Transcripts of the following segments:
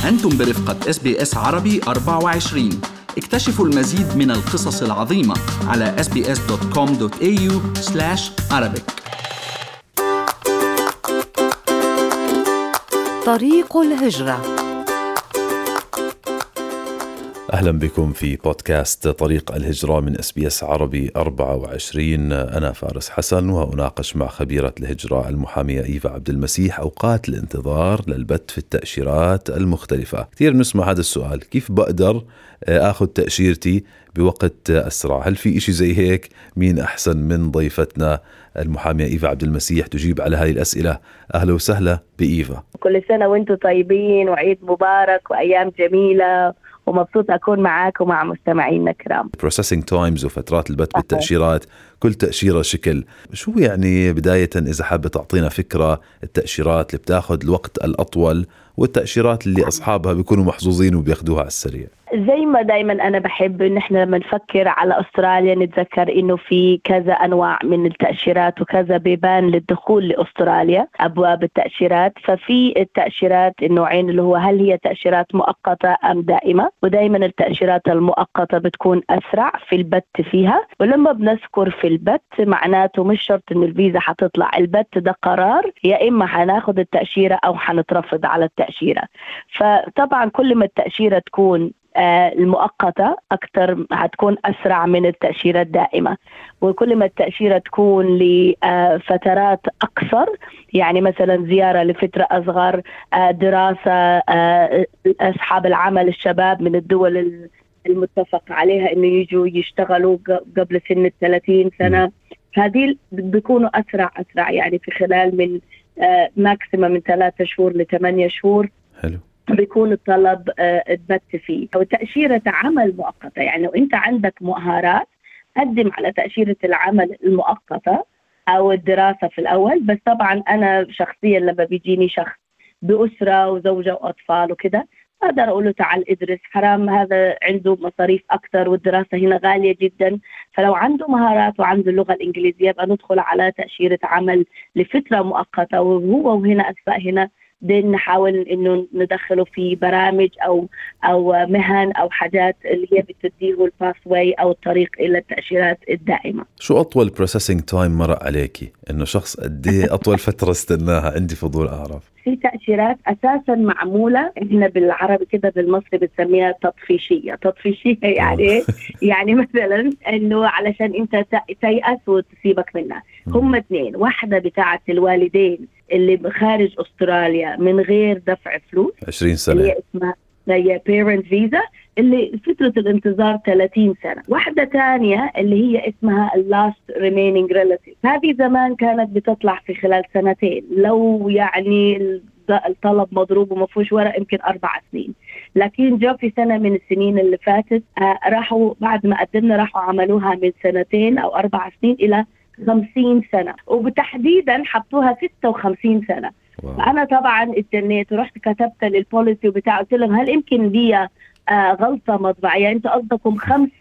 أنتم برفقة اس بي اس عربي 24 اكتشفوا المزيد من القصص العظيمة على sbs.com.au arabic طريق الهجرة اهلا بكم في بودكاست طريق الهجره من اس بي اس عربي 24 انا فارس حسن واناقش مع خبيره الهجره المحاميه ايفا عبد المسيح اوقات الانتظار للبت في التاشيرات المختلفه، كثير بنسمع هذا السؤال، كيف بقدر اخذ تاشيرتي بوقت اسرع؟ هل في إشي زي هيك؟ مين احسن من ضيفتنا المحاميه ايفا عبد المسيح تجيب على هذه الاسئله؟ اهلا وسهلا بايفا. كل سنه وانتم طيبين وعيد مبارك وايام جميله ومبسوط اكون معاك ومع مستمعينا الكرام بروسيسنج تايمز وفترات البت بالتاشيرات كل تاشيره شكل شو يعني بدايه اذا حابه تعطينا فكره التاشيرات اللي بتاخذ الوقت الاطول والتاشيرات اللي اصحابها بيكونوا محظوظين وبياخذوها على السريع زي ما دايما انا بحب ان احنا لما نفكر على استراليا نتذكر انه في كذا انواع من التاشيرات وكذا بيبان للدخول لاستراليا ابواب التاشيرات ففي التاشيرات النوعين اللي هو هل هي تاشيرات مؤقته ام دائمه ودائما التاشيرات المؤقته بتكون اسرع في البت فيها ولما بنذكر في البت معناته مش شرط ان الفيزا حتطلع البت ده قرار يا اما حناخذ التاشيره او حنترفض على التاشيره فطبعا كل ما التاشيره تكون آه، المؤقتة أكثر هتكون أسرع من التأشيرة الدائمة وكل ما التأشيرة تكون لفترات أقصر يعني مثلا زيارة لفترة أصغر آه، دراسة آه، أصحاب العمل الشباب من الدول المتفق عليها انه يجوا يشتغلوا قبل سن ال 30 سنه هذه بيكونوا اسرع اسرع يعني في خلال من ماكسيمم من ثلاثة شهور لثمانية شهور حلو بيكون الطلب تبت فيه وتأشيرة عمل مؤقتة يعني لو أنت عندك مهارات قدم على تأشيرة العمل المؤقتة أو الدراسة في الأول بس طبعا أنا شخصيا لما بيجيني شخص بأسرة وزوجة وأطفال وكده اقدر اقول له تعال ادرس حرام هذا عنده مصاريف اكثر والدراسه هنا غاليه جدا فلو عنده مهارات وعنده اللغه الانجليزيه يبقى ندخل على تاشيره عمل لفتره مؤقته وهو وهنا اسبق هنا بعدين نحاول انه ندخله في برامج او او مهن او حاجات اللي هي بتديه الباث واي او الطريق الى التاشيرات الدائمه. شو اطول بروسيسنج تايم مرق عليكي؟ انه شخص قد ايه اطول فتره استناها؟ عندي فضول اعرف. في تاشيرات اساسا معموله احنا بالعربي كده بالمصري بنسميها تطفيشيه، تطفيشيه يعني يعني مثلا انه علشان انت تيأس وتسيبك منها، هم اثنين، واحده بتاعه الوالدين اللي خارج استراليا من غير دفع فلوس 20 سنه اللي هي اسمها هي بيرنت فيزا اللي فترة الانتظار 30 سنة واحدة ثانية اللي هي اسمها اللاست ريمينينج ريلاتيف هذه زمان كانت بتطلع في خلال سنتين لو يعني الطلب مضروب وما فيهوش ورق يمكن اربع سنين لكن جاء في سنه من السنين اللي فاتت آه راحوا بعد ما قدمنا راحوا عملوها من سنتين او اربع سنين الى 50 سنه وبتحديدا حطوها 56 سنه واو. انا طبعا استنيت ورحت كتبت للبوليسي وبتاع قلت لهم هل يمكن دي آه غلطه مطبعيه انتم قصدكم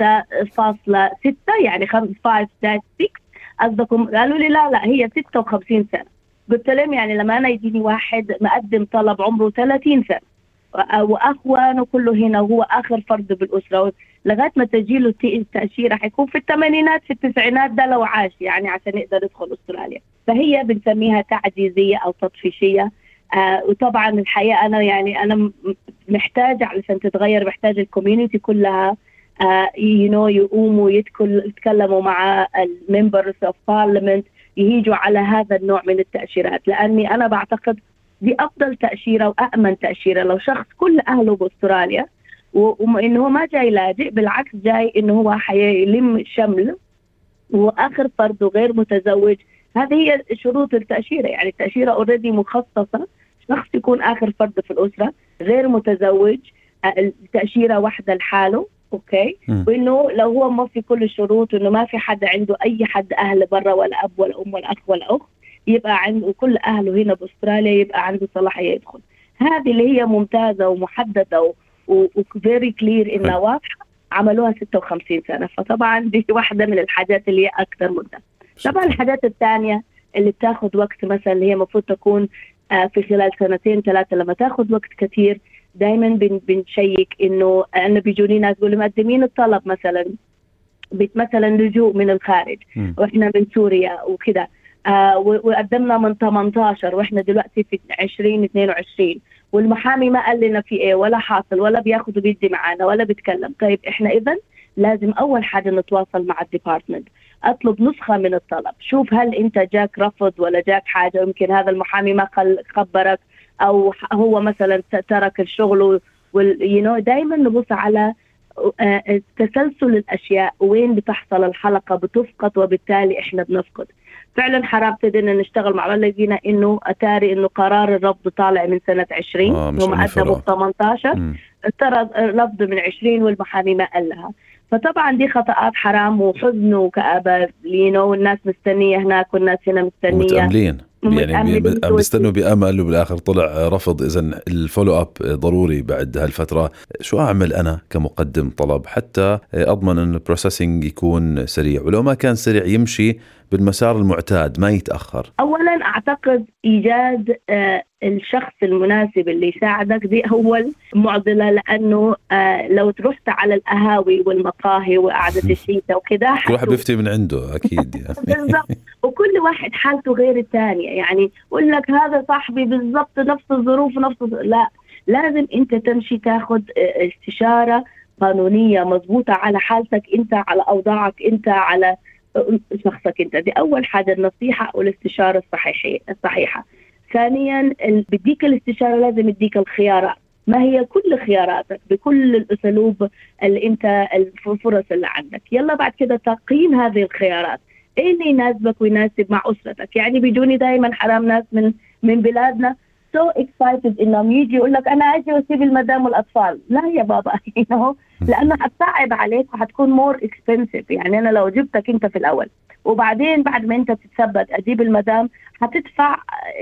5.6 يعني 5.6 قصدكم قالوا لي لا لا هي 56 سنه قلت لهم يعني لما انا يجيني واحد مقدم طلب عمره 30 سنه واخوانه كله هنا وهو اخر فرد بالاسره لغايه ما تجيله التاشيره حيكون في الثمانينات في التسعينات ده لو عاش يعني عشان يقدر يدخل استراليا فهي بنسميها تعجيزيه او تطفيشيه آه وطبعا الحقيقه انا يعني انا محتاجه علشان تتغير محتاج الكوميونتي كلها يو نو يقوموا يتكلموا مع الممبرز اوف بارلمنت يهيجوا على هذا النوع من التاشيرات لاني انا بعتقد دي افضل تاشيره وامن تاشيره لو شخص كل اهله باستراليا وانه هو ما جاي لاجئ بالعكس جاي انه هو حيلم شمل واخر فرد غير متزوج هذه هي شروط التاشيره يعني التاشيره اوريدي مخصصه شخص يكون اخر فرد في الاسره غير متزوج التاشيره واحده لحاله اوكي م. وانه لو هو ما في كل الشروط انه ما في حد عنده اي حد اهل برا ولا اب ولا ام ولا اخ ولا اخت يبقى عنده كل اهله هنا باستراليا يبقى عنده صلاحيه يدخل هذه اللي هي ممتازه ومحدده وفيري كلير انها واضحه عملوها 56 سنه فطبعا دي واحده من الحاجات اللي هي اكثر مده طبعا الحاجات الثانيه اللي بتاخذ وقت مثلا اللي هي المفروض تكون في خلال سنتين ثلاثه لما تاخذ وقت كثير دائما بن بنشيك انه انا بيجوني ناس بيقولوا مقدمين الطلب مثلا بت- مثلا لجوء من الخارج مم. واحنا من سوريا وكذا آه و- وقدمنا من 18 واحنا دلوقتي في 2022 والمحامي ما قال لنا في ايه ولا حاصل ولا بياخذ وبيدي معنا ولا بيتكلم طيب احنا اذا لازم اول حاجه نتواصل مع الديبارتمنت اطلب نسخه من الطلب شوف هل انت جاك رفض ولا جاك حاجه يمكن هذا المحامي ما قال خبرك او ح- هو مثلا ت- ترك الشغل وال يو نو دائما نبص على آه، تسلسل الاشياء وين بتحصل الحلقه بتفقد وبالتالي احنا بنفقد فعلا حرام ابتدينا نشتغل مع بعض لقينا انه اتاري انه قرار الرفض طالع من سنه 20 آه، مش هم إنه قدموا فرق. 18 مم. ترى رفض من 20 والمحامي ما قال لها فطبعا دي خطأات حرام وحزن وكآبة لينو والناس مستنية هناك والناس هنا مستنية ومتأملين يعني ومتأملين بي- عم شو بيستنوا بامل وبالاخر طلع رفض اذا الفولو اب ضروري بعد هالفتره شو اعمل انا كمقدم طلب حتى اضمن ان البروسيسنج يكون سريع ولو ما كان سريع يمشي بالمسار المعتاد ما يتاخر اولا اعتقد ايجاد آه، الشخص المناسب اللي يساعدك دي اول معضله لانه آه، لو رحت على القهاوي والمقاهي وقعده الشيشه وكذا كل واحد بيفتي من عنده اكيد يعني بالضبط وكل واحد حالته غير الثانيه يعني يقول لك هذا صاحبي بالضبط نفس الظروف نفس الظ- لا لازم انت تمشي تاخذ آه، استشاره قانونيه مضبوطه على حالتك انت على اوضاعك انت على آه، شخصك انت دي اول حاجه النصيحه والاستشاره الصحيحه الصحيحه ثانيا ال- بديك الاستشاره لازم يديك الخيارات ما هي كل خياراتك بكل الاسلوب اللي انت الفرص اللي عندك يلا بعد كده تقييم هذه الخيارات ايه اللي يناسبك ويناسب مع اسرتك يعني بيجوني دائما حرام ناس من من بلادنا سو so اكسايتد انهم يجي يقول لك انا اجي واسيب المدام والاطفال لا يا بابا you know لانه حتصعب عليك وحتكون مور اكسبنسيف يعني انا لو جبتك انت في الاول وبعدين بعد ما انت تتثبت اجيب المدام حتدفع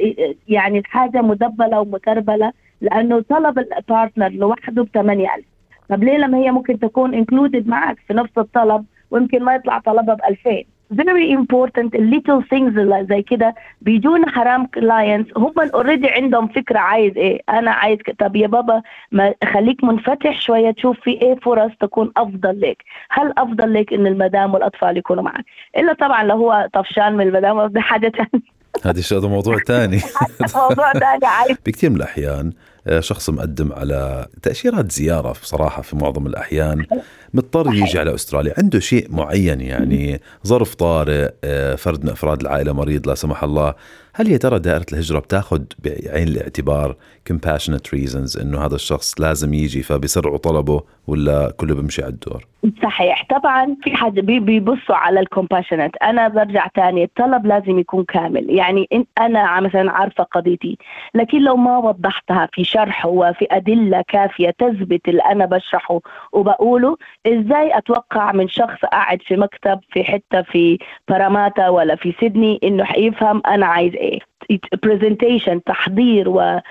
يعني الحاجه مدبله ومتربله لانه طلب البارتنر لوحده ب 8000 طب ليه لما هي ممكن تكون انكلودد معك في نفس الطلب ويمكن ما يطلع طلبها ب 2000 very important little things اللي زي كده بيجونا حرام كلاينتس هم اوريدي عندهم فكره عايز ايه انا عايز ك... طب يا بابا ما خليك منفتح شويه تشوف في ايه فرص تكون افضل لك هل افضل لك ان المدام والاطفال يكونوا معك الا طبعا لو هو طفشان من المدام ده حاجه ثانيه هذا شيء هذا موضوع ثاني موضوع ثاني عايز بكثير من الاحيان آه، شخص مقدم على تاشيرات زياره بصراحه في معظم الاحيان مضطر يجي على استراليا عنده شيء معين يعني ظرف طارئ آه، فرد من افراد العائله مريض لا سمح الله هل يا ترى دائره الهجره بتاخذ بعين الاعتبار compassionate reasons انه هذا الشخص لازم يجي فبيسرعوا طلبه ولا كله بيمشي على الدور صحيح طبعا في حاجه بي- بيبصوا على الكومباشنت انا برجع تاني الطلب لازم يكون كامل يعني إن انا مثلا عارفه قضيتي لكن لو ما وضحتها في شرح وفي ادله كافيه تثبت اللي انا بشرحه وبقوله ازاي اتوقع من شخص قاعد في مكتب في حته في باراماتا ولا في سيدني انه حيفهم انا عايز ايه برزنتيشن تحضير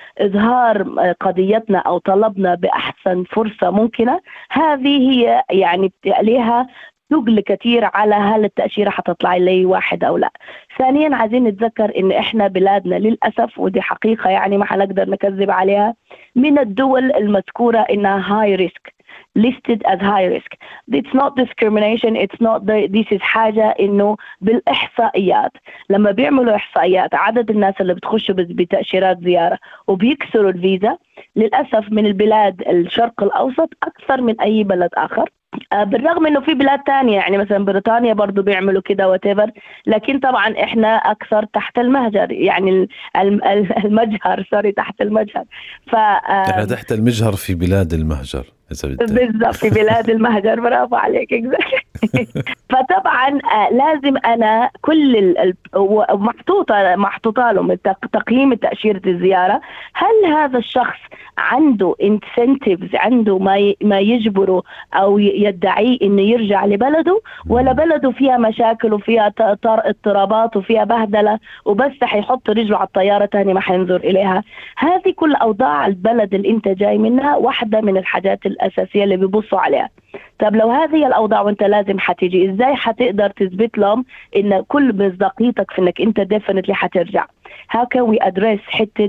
واظهار قضيتنا او طلبنا باحسن فرصه ممكنه هذه هي يعني عليها ثقل كثير على هل التأشيرة حتطلع لي واحد أو لا ثانيا عايزين نتذكر إن إحنا بلادنا للأسف ودي حقيقة يعني ما حنقدر نكذب عليها من الدول المذكورة إنها high risk listed as high risk it's not discrimination it's not the, this is حاجة إنه بالإحصائيات لما بيعملوا إحصائيات عدد الناس اللي بتخشوا بت- بتأشيرات زيارة وبيكسروا الفيزا للأسف من البلاد الشرق الأوسط أكثر من أي بلد آخر آه، بالرغم انه في بلاد تانية يعني مثلا بريطانيا برضو بيعملوا كده وتيفر لكن طبعا احنا اكثر تحت المهجر يعني ال- ال- ال- المجهر سوري تحت المجهر ف آه، احنا تحت المجهر في بلاد المهجر اذا بدك بالضبط في بلاد المهجر برافو عليك exactly. فطبعا آه، لازم انا كل ال- ال- و- محطوطه محطوطه لهم التق- تقييم تاشيره الزياره هل هذا الشخص عنده انسنتيفز عنده ما ي- ما يجبره او ي- يدعيه انه يرجع لبلده ولا بلده فيها مشاكل وفيها ت- طر- اضطرابات وفيها بهدله وبس حيحط رجله على الطياره تاني ما حينظر اليها هذه كل اوضاع البلد اللي انت جاي منها واحده من الحاجات الاساسيه اللي بيبصوا عليها طب لو هذه الاوضاع وانت لازم حتيجي ازاي حتقدر تثبت لهم ان كل مصداقيتك في انك انت ديفنتلي حترجع how can we address حته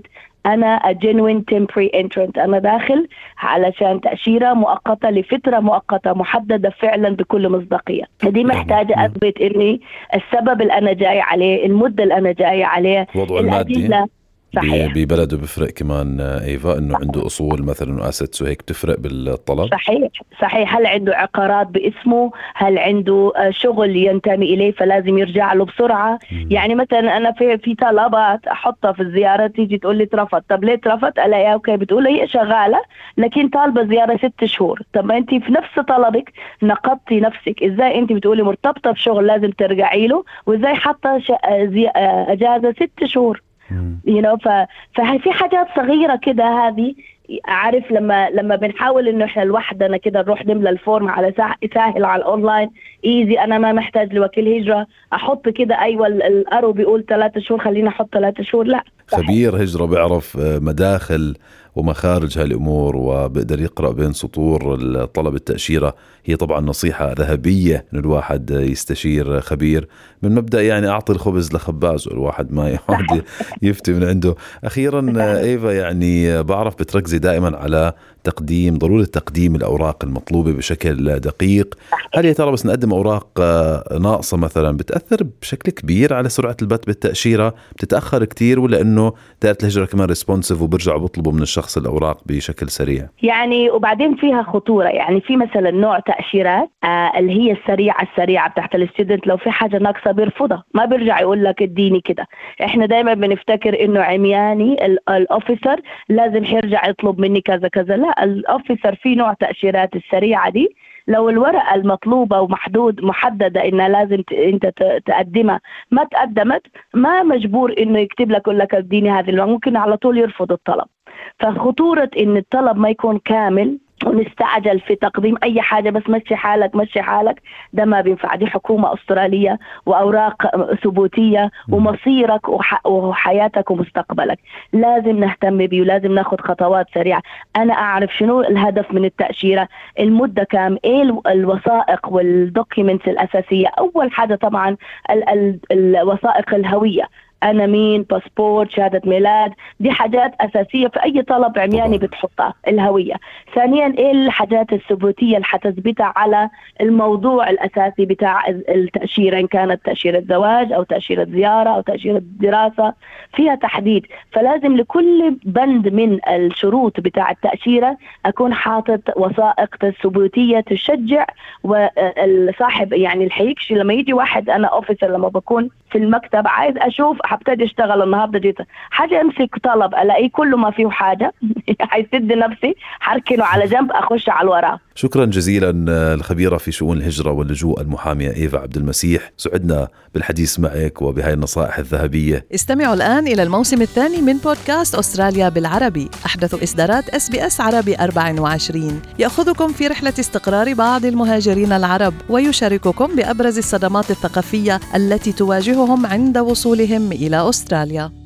انا a genuine temporary entrant انا داخل علشان تاشيره مؤقته لفتره مؤقته محدده فعلا بكل مصداقيه دي محتاجه اثبت اني السبب اللي انا جاي عليه المده اللي انا جاي عليه وضعه المادي الأدلة. صحيح ببلده بفرق كمان ايفا انه عنده اصول مثلا واسيتس وهيك بتفرق بالطلب صحيح صحيح هل عنده عقارات باسمه هل عنده آه، شغل ينتمي اليه فلازم يرجع له بسرعه مم. يعني مثلا انا في في طلبات احطها في الزياره تيجي تقول لي اترفض طب ليه اترفض الاقيها اوكي بتقول هي شغاله لكن طالبه زياره ست شهور طب ما انت في نفس طلبك نقضتي نفسك ازاي انت بتقولي مرتبطه بشغل لازم ترجعي له وازاي حاطه ش- آه، زي- آه، اجازه ست شهور مم. you know ف... ففي حاجات صغيره كده هذه عارف لما لما بنحاول انه احنا لوحدنا كده نروح نملى الفورم على سا- سهل على الاونلاين ايزي انا ما محتاج لوكيل هجره احط كده ايوه ال- الارو بيقول ثلاثة شهور خلينا احط ثلاثة شهور لا خبير هجرة بيعرف آه، مداخل ومخارج هالأمور وبقدر يقرأ بين سطور طلب التأشيرة هي طبعا نصيحة ذهبية إنه الواحد يستشير خبير من مبدأ يعني أعطي الخبز لخبازه الواحد ما يقعد يفتي من عنده أخيرا آه، إيفا يعني آه، بعرف بتركزي دائما على تقديم ضرورة تقديم الأوراق المطلوبة بشكل دقيق هل يا ترى بس نقدم أوراق آه، ناقصة مثلا بتأثر بشكل كبير على سرعة البت بالتأشيرة بتتأخر كتير ولا إنه دائرة الهجرة كمان ريسبونسيف وبرجعوا بيطلبوا من الشخص الأوراق بشكل سريع يعني وبعدين فيها خطوره يعني في مثلا نوع تاشيرات آه اللي هي السريعه السريعه بتاعت الستودنت لو في حاجه ناقصه بيرفضها ما بيرجع يقول لك اديني كده احنا دايما بنفتكر انه عمياني ال- الاوفيسر لازم يرجع يطلب مني كذا كذا لا الاوفيسر في نوع تاشيرات السريعه دي لو الورقه المطلوبه ومحدود محدده انها لازم ت- انت ت- تقدمها ما تقدمت ما مجبور انه يكتب لك يقول لك اديني هذه الورقة. ممكن على طول يرفض الطلب فخطورة إن الطلب ما يكون كامل ونستعجل في تقديم أي حاجة بس مشي حالك مشي حالك ده ما بينفع دي حكومة أسترالية وأوراق ثبوتية ومصيرك وح- وحياتك ومستقبلك لازم نهتم بيه ولازم ناخد خطوات سريعة أنا أعرف شنو الهدف من التأشيرة المدة كام إيه الو- الوثائق والدوكيومنتس الأساسية أول حاجة طبعا ال- ال- الوثائق الهوية انا مين باسبور شهاده ميلاد دي حاجات اساسيه في اي طلب عمياني طبعاً. بتحطها الهويه ثانيا ايه الحاجات الثبوتيه اللي حتثبتها على الموضوع الاساسي بتاع التاشيره ان كانت تاشيره زواج او تاشيره زياره او تاشيره دراسه فيها تحديد فلازم لكل بند من الشروط بتاع التاشيره اكون حاطط وثائق ثبوتيه تشجع والصاحب يعني الحيكشي لما يجي واحد انا اوفيسر لما بكون في المكتب عايز اشوف حبتدي اشتغل النهارده جيت حاجه امسك طلب الاقيه كله ما فيه حاجه حيسد نفسي حركنه على جنب اخش على الوراه شكرا جزيلا آه، الخبيرة في شؤون الهجرة واللجوء المحامية إيفا عبد المسيح سعدنا بالحديث معك وبهاي النصائح الذهبية استمعوا الآن إلى الموسم الثاني من بودكاست أستراليا بالعربي أحدث إصدارات اس بي اس عربي 24 يأخذكم في رحلة استقرار بعض المهاجرين العرب ويشارككم بأبرز الصدمات الثقافية التي تواجههم عند وصولهم إلى أستراليا